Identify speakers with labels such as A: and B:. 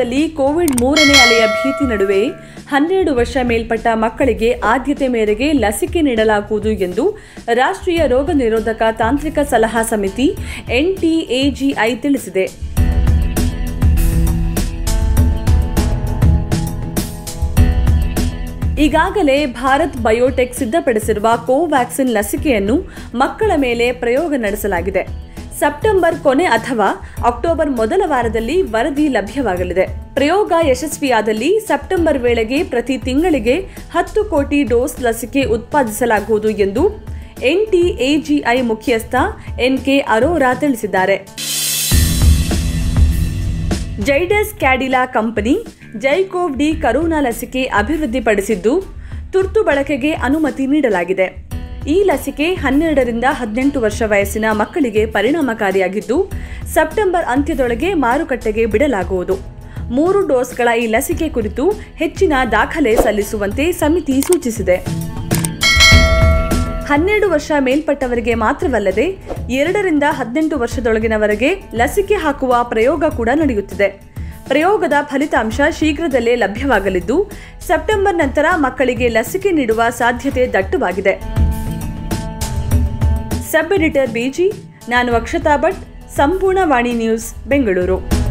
A: ದೇಶದಲ್ಲಿ ಕೋವಿಡ್ ಮೂರನೇ ಅಲೆಯ ಭೀತಿ ನಡುವೆ ಹನ್ನೆರಡು ವರ್ಷ ಮೇಲ್ಪಟ್ಟ ಮಕ್ಕಳಿಗೆ ಆದ್ಯತೆ ಮೇರೆಗೆ ಲಸಿಕೆ ನೀಡಲಾಗುವುದು ಎಂದು ರಾಷ್ಟ್ರೀಯ ರೋಗ ನಿರೋಧಕ ತಾಂತ್ರಿಕ ಸಲಹಾ ಸಮಿತಿ ಎನ್ಟಿಎಜಿಐ ತಿಳಿಸಿದೆ ಈಗಾಗಲೇ ಭಾರತ್ ಬಯೋಟೆಕ್ ಸಿದ್ಧಪಡಿಸಿರುವ ಕೋವ್ಯಾಕ್ಸಿನ್ ಲಸಿಕೆಯನ್ನು ಮಕ್ಕಳ ಮೇಲೆ ಪ್ರಯೋಗ ನಡೆಸಲಾಗಿದೆ ಸೆಪ್ಟೆಂಬರ್ ಕೊನೆ ಅಥವಾ ಅಕ್ಟೋಬರ್ ಮೊದಲ ವಾರದಲ್ಲಿ ವರದಿ ಲಭ್ಯವಾಗಲಿದೆ ಪ್ರಯೋಗ ಯಶಸ್ವಿಯಾದಲ್ಲಿ ಸೆಪ್ಟೆಂಬರ್ ವೇಳೆಗೆ ಪ್ರತಿ ತಿಂಗಳಿಗೆ ಹತ್ತು ಕೋಟಿ ಡೋಸ್ ಲಸಿಕೆ ಉತ್ಪಾದಿಸಲಾಗುವುದು ಎಂದು ಎನ್ಟಿಎಜಿಐ ಮುಖ್ಯಸ್ಥ ಎನ್ಕೆ ಅರೋರಾ ತಿಳಿಸಿದ್ದಾರೆ Zydus Cadila company ZyCoV D corona ಲಸಿಕೆ ಅಭಿವೃದ್ಧಿಪಡಿಸಿದ್ದು ತುರ್ತು ಬಳಕೆಗೆ ಅನುಮತಿ ನೀಡಲಾಗಿದೆ ಈ ಲಸಿಕೆ ಹನ್ನೆರಡರಿಂದ ಹದಿನೆಂಟು ವರ್ಷ ವಯಸ್ಸಿನ ಮಕ್ಕಳಿಗೆ ಪರಿಣಾಮಕಾರಿಯಾಗಿದ್ದು ಸೆಪ್ಟೆಂಬರ್ ಅಂತ್ಯದೊಳಗೆ ಮಾರುಕಟ್ಟೆಗೆ ಬಿಡಲಾಗುವುದು ಮೂರು ಡೋಸ್ಗಳ ಈ ಲಸಿಕೆ ಕುರಿತು ಹೆಚ್ಚಿನ ದಾಖಲೆ ಸಲ್ಲಿಸುವಂತೆ ಸಮಿತಿ ಸೂಚಿಸಿದೆ ಹನ್ನೆರಡು ವರ್ಷ ಮೇಲ್ಪಟ್ಟವರಿಗೆ ಮಾತ್ರವಲ್ಲದೆ ಎರಡರಿಂದ ಹದಿನೆಂಟು ವರ್ಷದೊಳಗಿನವರೆಗೆ ಲಸಿಕೆ ಹಾಕುವ ಪ್ರಯೋಗ ಕೂಡ ನಡೆಯುತ್ತಿದೆ ಪ್ರಯೋಗದ ಫಲಿತಾಂಶ ಶೀಘ್ರದಲ್ಲೇ ಲಭ್ಯವಾಗಲಿದ್ದು ಸೆಪ್ಟೆಂಬರ್ ನಂತರ ಮಕ್ಕಳಿಗೆ ಲಸಿಕೆ ನೀಡುವ ಸಾಧ್ಯತೆ ದಟ್ಟವಾಗಿದೆ ಸಬ್ ಎಡಿಟರ್ ಬಿಜಿ ನಾನು ಅಕ್ಷತಾ ಭಟ್ ಸಂಪೂರ್ಣ ವಾಣಿ ನ್ಯೂಸ್ ಬೆಂಗಳೂರು